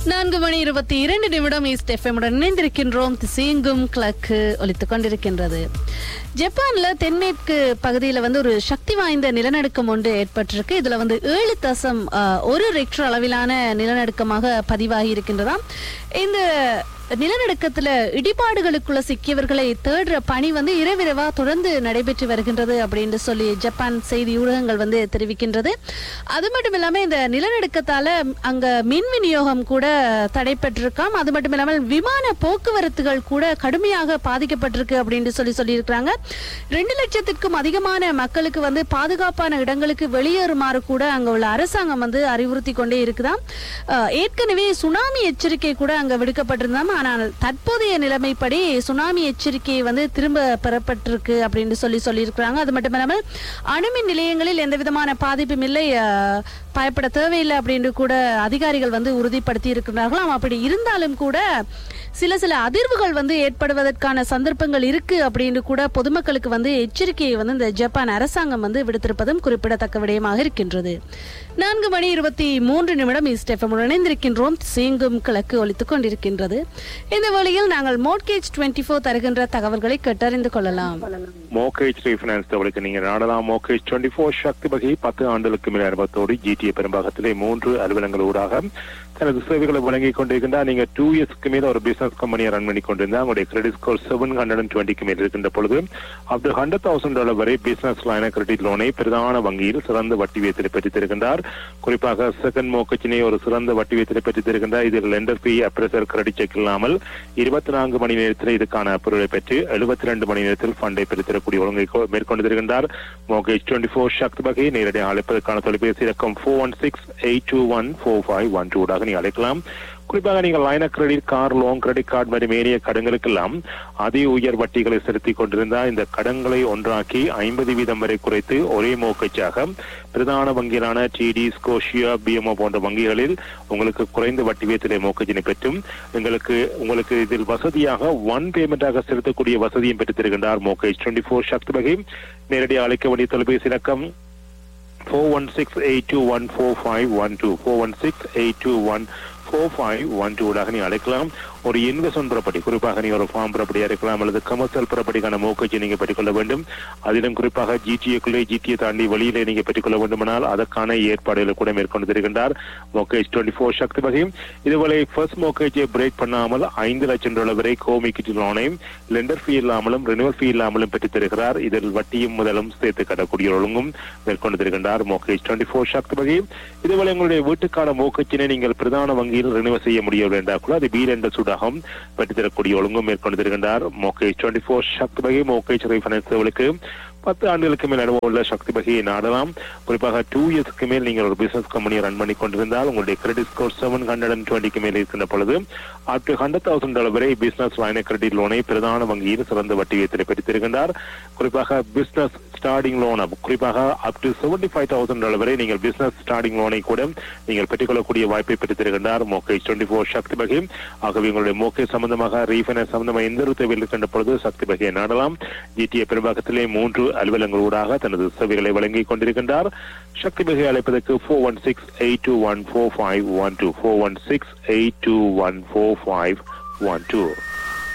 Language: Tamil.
நான்கு மணி இருபத்தி இரண்டு நிமிடம் ஈஸ்ட் எஃப்எம்முடன் இணைந்திருக்கின்றோம் திசையெங்கும் கிழக்கு ஒலித்துக் கொண்டிருக்கின்றது ஜப்பான்ல தென்மேற்கு பகுதியில் வந்து ஒரு சக்தி வாய்ந்த நிலநடுக்கம் ஒன்று ஏற்பட்டிருக்கு இதுல வந்து ஏழு தசம் அஹ், ஒரு ரெக்டர் அளவிலான நிலநடுக்கமாக பதிவாகி இருக்கின்றதாம் இந்த நிலநடுக்கத்துல இடிபாடுகளுக்குள்ள சிக்கியவர்களை தேடுற பணி வந்து இரவிரவா தொடர்ந்து நடைபெற்று வருகின்றது அப்படின்னு சொல்லி ஜப்பான் செய்தி ஊடகங்கள் வந்து தெரிவிக்கின்றது அது மட்டும் இல்லாம இந்த நிலநடுக்கத்தால அங்க மின் விநியோகம் கூட தடைப்பட்டிருக்காம் அது மட்டும் இல்லாமல் விமான போக்குவரத்துகள் கூட கடுமையாக பாதிக்கப்பட்டிருக்கு அப்படின்னு சொல்லி சொல்லியிருக்கிறாங்க ரெண்டு லட்சத்திற்கும் அதிகமான மக்களுக்கு வந்து பாதுகாப்பான இடங்களுக்கு வெளியேறுமாறு கூட அங்க உள்ள அரசாங்கம் வந்து அறிவுறுத்தி கொண்டே இருக்குதாம் அஹ், ஏற்கனவே சுனாமி எச்சரிக்கை கூட அங்க விடுக்கப்பட்டிருந்தாம் ஆனால் தற்போதைய நிலைமைப்படி சுனாமி எச்சரிக்கை வந்து திரும்ப பெறப்பட்டிருக்கு அப்படின்னு சொல்லி சொல்லியிருக்கிறாங்க அது மட்டும் இல்லாமல் அணுமின் நிலையங்களில் எந்த விதமான பாதிப்பும் இல்லை அஹ், பயப்பட தேவையில்லை அப்படின்னு கூட அதிகாரிகள் வந்து உறுதிப்படுத்தி இருக்கிறார்களாம் அப்படி இருந்தாலும் கூட சில சில அதிர்வுகள் வந்து ஏற்படுவதற்கான சந்தர்ப்பங்கள் இருக்கு அப்படின்னு கூட பொதுமக்களுக்கு வந்து எச்சரிக்கையை வந்து இந்த ஜப்பான் அரசாங்கம் வந்து விடுத்திருப்பதும் குறிப்பிடத்தக்க விடயமாக இருக்கின்றது நான்கு மணி இருபத்தி மூன்று நிமிடம் ஈஸ்டெஃபம் இணைந்திருக்கின்றோம் சீங்கும் கிழக்கு ஒலித்துக் கொண்டிருக்கின்றது இந்த வேளையில் நாங்கள் மோட்கேஜ் டுவெண்ட்டி ஃபோர் தருகின்ற தகவல்களை கேட்டறிந்து கொள்ளலாம் மோகேஜ் ரீஃபினான்ஸ் தகவலுக்கு நீங்க நாடலாம் மோகேஜ் டுவெண்ட்டி ஃபோர் சக்தி வகை பத்து ஆண்டுகளுக்கு மேல் அனுபவத்தோடு ஜிடிஏ பெரும்பாகத்திலே மூன்று அலுவலங்கள் ஊடாக தனது சேவைகளை வழங்கிக் கொண்டிருக்கின்றார் நீங்க டூ இயர்ஸ்க்கு மேல ஒரு பிசினஸ் கம்பெனியை ரன் பண்ணி கொண்டிருந்தா உங்களுடைய credit score seven hundred and டுவெண்ட்டிக்கு மேல் இருக்கின்ற பொழுது up to hundred thousand dollar வரை பிசினஸ் லைன கிரெடிட் லோனை பிரதான வங்கியில் சிறந்த வட்டி வீதத்தை பெற்றுத் தருகின்றார் குறிப்பாக செகண்ட் மோக்கச்சினை ஒரு சிறந்த வட்டி வீதத்தை பெற்றுத் தருகின்றார் இதில் lender fee appraiser credit check இல்லாமல் இருபத்தி நான்கு மணி நேரத்தில் இதுக்கான பொருளை பெற்று எழுபத்தி ரெண்டு மணி நேரத்தில் ஃபண்டை பெற்றுத்தரக்கூடிய ஒழுங்கை கொ- மேற்கொண்டு வருகின்றார் மோகேஜ் டுவெண்ட்டி ஃபோர் சக்தி வகை நேரடியாக அழைப்பதற்கான தொலைபேசி இலக்கம் four one six eight two one four five one டூடாக நீங்க அழைக்கலாம் குறிப்பாக நீங்கள் லைன credit car loan credit card மற்றும் ஏனைய கடன்களுக்கெல்லாம் அதி உயர் வட்டிகளை செலுத்திக் கொண்டிருந்தால் இந்த கடன்களை ஒன்றாக்கி ஐம்பது வீதம் வரை குறைத்து ஒரே மோக்கச்சாக பிரதான வங்கிகளான டிடி ஸ்கோஷியா பிஎம்ஓ போன்ற வங்கிகளில் உங்களுக்கு குறைந்த வட்டி வீதத்திலே மோக்கச்சினை பெற்றும் உங்களுக்கு உங்களுக்கு இதில் வசதியாக ஒன் பேமெண்டாக செலுத்தக்கூடிய வசதியும் பெற்றுத் தருகின்றார் மோகேஜ் டுவெண்ட்டி ஃபோர் சக்தி வகை நேரடியாக அழைக்க வேண்டிய தொலைபேசி இலக்கம் four one six eight two one four five one two four one six eight two one four five one டூடாக நீ அழைக்கலாம் ஒரு இன்வெஸ்ட்மெண்ட் புறப்படி குறிப்பாக நீ ஒரு ஃபார்ம் புறப்படியா இருக்கலாம் அல்லது கமர்ஷியல் புறப்படிக்கான மோக்கஜை நீங்க பெற்றுக்கொள்ள வேண்டும் அதிலும் குறிப்பாக ஜிடிஏக்குள்ளே ஜிடிஏ தாண்டி வெளியிலே நீங்க பெற்றுக்கொள்ள வேண்டுமானால் அதற்கான ஏற்பாடுகளை கூட மேற்கொண்டு தருகின்றார் மோக்கேஜ் டுவெண்ட்டி ஃபோர் சக்தி வகையும் இதுவரை ஃபர்ஸ்ட் மோக்கேஜை பிரேக் பண்ணாமல் ஐந்து லட்சம் டாலர் வரை கோமிக்கிட்டு லோனையும் லெண்டர் ஃபீ இல்லாமலும் ரினுவல் ஃபீ இல்லாமலும் பெற்றுத் தருகிறார் இதில் வட்டியும் முதலும் சேர்த்து கட்டக்கூடிய ஒழுங்கும் மேற்கொண்டு தருகின்றார் மோக்கேஜ் டுவெண்ட்டி ஃபோர் சக்தி வகையும் இதுவரை உங்களுடைய வீட்டுக்கான மோக்கச்சினை நீங்கள் பிரதான வங்கியில் ரினுவல் செய்ய முடியவில்லை என்றால் கூட அது பி என்ற சூடாகவும் பெற்றுத்தரக்கூடிய ஒழுங்கும் மேற்கொண்டு தருகின்றார் மோக்கேஜ் டுவெண்ட்டி ஃபோர் சக்தி வகை மோக்கேஜ் ரீஃபைனான்ஸ் சேவலுக்கு பத்து ஆண்டுகளுக்கு மேல் அனுபவம் உள்ள சக்தி வகையை நாடலாம் குறிப்பாக டூ இயர்ஸ்க்கு மேல் நீங்கள் ஒரு பிசினஸ் கம்பெனியை ரன் பண்ணி கொண்டிருந்தால் உங்களுடைய credit score seven hundred and டுவெண்ட்டிக்கு மேல் இருக்கின்ற பொழுது up to hundred thousand dollar வரை பிசினஸ் லைன கிரெடிட் லோனை பிரதான வங்கியில் சிறந்த வட்டி வீதத்தில் பெற்றுத்தருகின்றார் குறிப்பாக பிசினஸ் ஸ்டார்டிங் லோன் குறிப்பாக up to seventy five thousand dollar வரை நீங்கள் பிசினஸ் ஸ்டார்டிங் லோனை கூட நீங்கள் பெற்றுக்கொள்ளக்கூடிய வாய்ப்பை பெற்றுத்தருகின்றார் mortgage twenty four Sakthi Vagai ஆகவே உங்களுடைய மோகேஜ் சம்பந்தமாக ரீஃபைனான்ஸ் சம்பந்தமாக எந்த ஒரு தேவையில் இருக்கின்ற பொழுது சக்தி வகையை நாடலாம் ஜிடிஏ பெரும்பாக்கத்திலே மூன்று அலுவலங்களூடாக தனது சேவைகளை வழங்கிக் கொண்டிருக்கின்றார் சக்தி வகை அழைப்பதற்கு four one six eight two one four five one two four one six eight two one four five one two